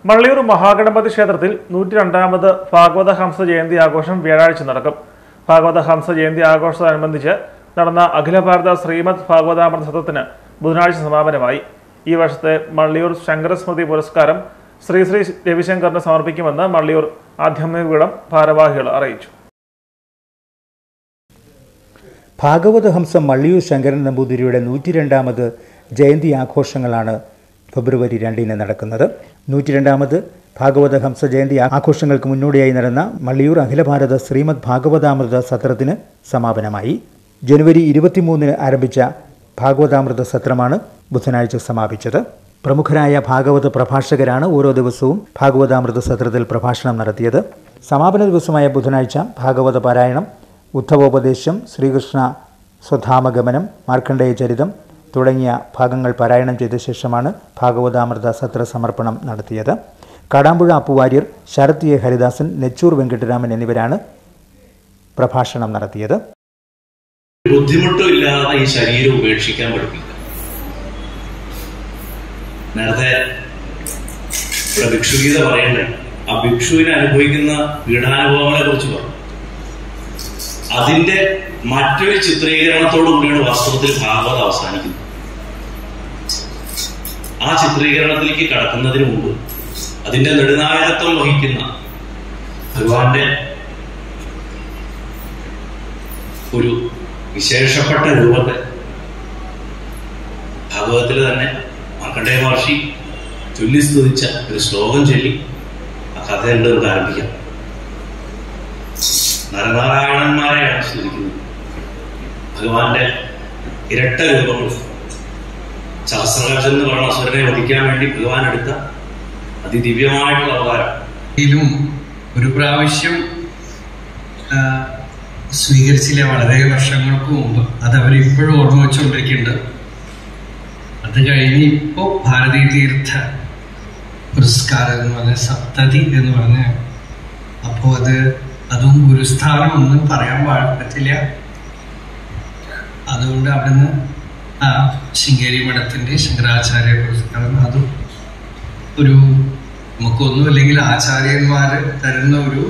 മള്ളിയൂർ മഹാഗണപതി ക്ഷേത്രത്തിൽ നൂറ്റി രണ്ടാമത് ഭാഗവത ഹംസ ജയന്തി ആഘോഷം വ്യാഴാഴ്ച നടക്കും ഭാഗവത ഹംസ ജയന്തി ആഘോഷത്തോടനുബന്ധിച്ച് നടന്ന അഖില ഭാരത ശ്രീമദ് ഭാഗവതാമൃത സത്രത്തിന് ബുധനാഴ്ച സമാപനമായി ഈ വർഷത്തെ മള്ളിയൂർ ശങ്കരസ്മൃതി പുരസ്കാരം ശ്രീ ശ്രീ രവിശങ്കറിന് സമർപ്പിക്കുമെന്ന് മള്ളിയൂർ ആധ്യാത്മിക പീഠം ഭാരവാഹികൾ അറിയിച്ചു ഭാഗവതഹംസം മള്ളിയൂർ ശങ്കരൻ നമ്പൂതിരിയുടെ നൂറ്റി രണ്ടാമത് ജയന്തി ആഘോഷങ്ങളാണ് ഫെബ്രുവരി രണ്ടിന് നടക്കുന്നത് നൂറ്റി രണ്ടാമത് ഭാഗവതഹംസ ജയന്തി ആഘോഷങ്ങൾക്ക് മുന്നോടിയായി നടന്ന മള്ളിയൂർ അഖില ഭാരത ശ്രീമദ് ഭാഗവതാമൃത സത്രത്തിന് സമാപനമായി ജനുവരി ഇരുപത്തിമൂന്നിന് ആരംഭിച്ച ഭാഗവതാമൃത സത്രമാണ് ബുധനാഴ്ച സമാപിച്ചത് പ്രമുഖരായ ഭാഗവത പ്രഭാഷകരാണ് ഓരോ ദിവസവും ഭാഗവതാമൃത സത്രത്തിൽ പ്രഭാഷണം നടത്തിയത് സമാപന ദിവസമായ ബുധനാഴ്ച ഭാഗവത പാരായണം ഉദ്ധവോപദേശം ശ്രീകൃഷ്ണ സ്വധാമഗമനം മാർക്കണ്ഡേയ ചരിതം തുടങ്ങിയ ഭാഗങ്ങൾ പാരായണം ചെയ്ത ശേഷമാണ് ഭാഗവതാമൃത സത്ര സമർപ്പണം നടത്തിയത് കാടാമ്പുഴ അപ്പുവാര്യർ ശരത് എ ഹരിദാസൻ നെച്ചൂർ വെങ്കട്ടരാമൻ എന്നിവരാണ് പ്രഭാഷണം നടത്തിയത് ബുദ്ധിമുട്ടും ഇല്ലാതെ ഈ ശരീരം ഉപേക്ഷിക്കാൻ പഠിപ്പിക്കുക നേരത്തെ ഇവിടെ ഭിക്ഷുഗീത പറയണ്ടേ ആ ഭിക്ഷുവിനെ അനുഭവിക്കുന്ന പീഡാനുഭവങ്ങളെ കുറിച്ച് പറഞ്ഞു അതിന്റെ മറ്റൊരു ചിത്രീകരണത്തോടു കൂടിയാണ് വാസ്തവത്തിൽ ഭാഗവത് അവസാനിക്കുന്നത് ആ ചിത്രീകരണത്തിലേക്ക് കടക്കുന്നതിന് മുമ്പ് അതിന്റെ നെടുനായകത്വം വഹിക്കുന്ന ഭഗവാന്റെ ഒരു വിശേഷപ്പെട്ട രൂപത്തെ ഭാഗവതത്തിൽ തന്നെ മാർക്കണ്ഡേയ മഹർഷി ചൊല്ലി സ്തുതിച്ച ഒരു ശ്ലോകം ചൊല്ലി ആ കഥ ഉണ്ട് നമുക്ക് ആരംഭിക്കാം നരനാരായണന്മാരെയാണ് സ്തുതിക്കുന്നത് ഭഗവാന്റെ ഇരട്ട രൂപങ്ങൾ സഹസ്രകാശം എന്ന് പറയുന്ന അസുരനെ വധിക്കാൻ വേണ്ടി ഭഗവാൻ എടുത്ത അതിദിവ്യമായിട്ടുള്ള അവതാരം ഇതിലും ഒരു പ്രാവശ്യം ആ, സ്വീകരിച്ചില്ല വളരെ വർഷങ്ങൾക്ക് മുമ്പ് അത് അവരിപ്പോഴും ഓർമ്മ വെച്ചുകൊണ്ടിരിക്കുന്നുണ്ട് അത് കഴിഞ്ഞ് ഇപ്പോൾ ഭാരതീ തീർത്ഥ പുരസ്കാരം എന്ന് പറഞ്ഞ സപ്തതി എന്ന് പറഞ്ഞ അപ്പോൾ അത് അതും ഗുരുസ്ഥാനം ഒന്നും പറയാൻ പാ- പറ്റില്ല അതുകൊണ്ട് അവിടുന്ന് ആ ശൃംഗേരി മഠത്തിൻ്റെ ശങ്കരാചാര്യ പുരസ്കാരം അതും ഒരു നമുക്കൊന്നുമില്ലെങ്കിൽ ആചാര്യന്മാര് തരുന്ന ഒരു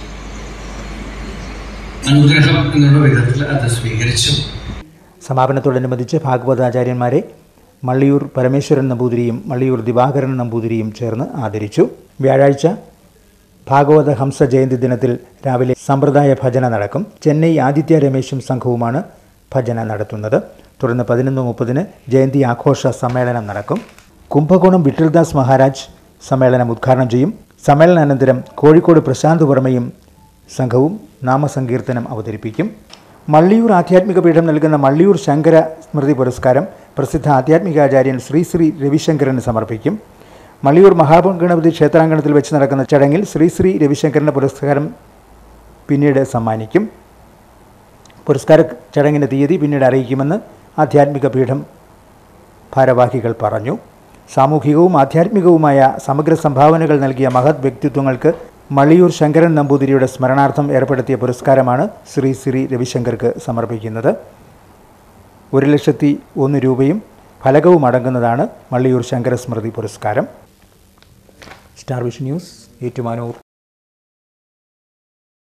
അനുഗ്രഹം എന്നുള്ള വിധത്തിൽ അത് സ്വീകരിച്ചു സമാപനത്തോടനുബന്ധിച്ച് ഭാഗവതാചാര്യന്മാരെ മള്ളിയൂർ പരമേശ്വരൻ നമ്പൂതിരിയും മള്ളിയൂർ ദിവാകരൻ നമ്പൂതിരിയും ചേർന്ന് ആദരിച്ചു വ്യാഴാഴ്ച ഭാഗവത ഹംസ ജയന്തി ദിനത്തിൽ രാവിലെ സമ്പ്രദായ ഭജന നടക്കും ചെന്നൈ ആദിത്യ രമേശും സംഘവുമാണ് ഭജന നടത്തുന്നത് തുടർന്ന് പതിനൊന്ന് മുപ്പതിന് ജയന്തി ആഘോഷ സമ്മേളനം നടക്കും കുംഭകോണം വിഠൽദാസ് മഹാരാജ് സമ്മേളനം ഉദ്ഘാടനം ചെയ്യും സമ്മേളനാനന്തരം കോഴിക്കോട് പ്രശാന്ത് വർമ്മയും സംഘവും നാമസങ്കീർത്തനം അവതരിപ്പിക്കും മള്ളിയൂർ ആധ്യാത്മിക പീഠം നൽകുന്ന മള്ളിയൂർ ശങ്കര സ്മൃതി പുരസ്കാരം പ്രസിദ്ധ ആധ്യാത്മികാചാര്യൻ ശ്രീ ശ്രീ രവിശങ്കരന് സമർപ്പിക്കും മള്ളിയൂർ മഹാഗണപതി ക്ഷേത്രാങ്കണത്തിൽ വെച്ച് നടക്കുന്ന ചടങ്ങിൽ ശ്രീ ശ്രീ രവിശങ്കരന് പുരസ്കാരം പിന്നീട് സമ്മാനിക്കും പുരസ്കാര ചടങ്ങിൻ്റെ തീയതി പിന്നീട് അറിയിക്കുമെന്ന് ആധ്യാത്മിക പീഠം ഭാരവാഹികൾ പറഞ്ഞു സാമൂഹികവും ആധ്യാത്മികവുമായ സമഗ്ര സംഭാവനകൾ നൽകിയ മഹത് വ്യക്തിത്വങ്ങൾക്ക് മള്ളിയൂർ ശങ്കരൻ നമ്പൂതിരിയുടെ സ്മരണാർത്ഥം ഏർപ്പെടുത്തിയ പുരസ്കാരമാണ് ശ്രീ ശ്രീ രവിശങ്കർക്ക് സമർപ്പിക്കുന്നത് ഒരു ലക്ഷത്തി ഒന്ന് രൂപയും ഫലകവും അടങ്ങുന്നതാണ് മള്ളിയൂർ ശങ്കര സ്മൃതി പുരസ്കാരം സ്റ്റാർ വിഷൻ ന്യൂസ് ഏറ്റുമാനൂർ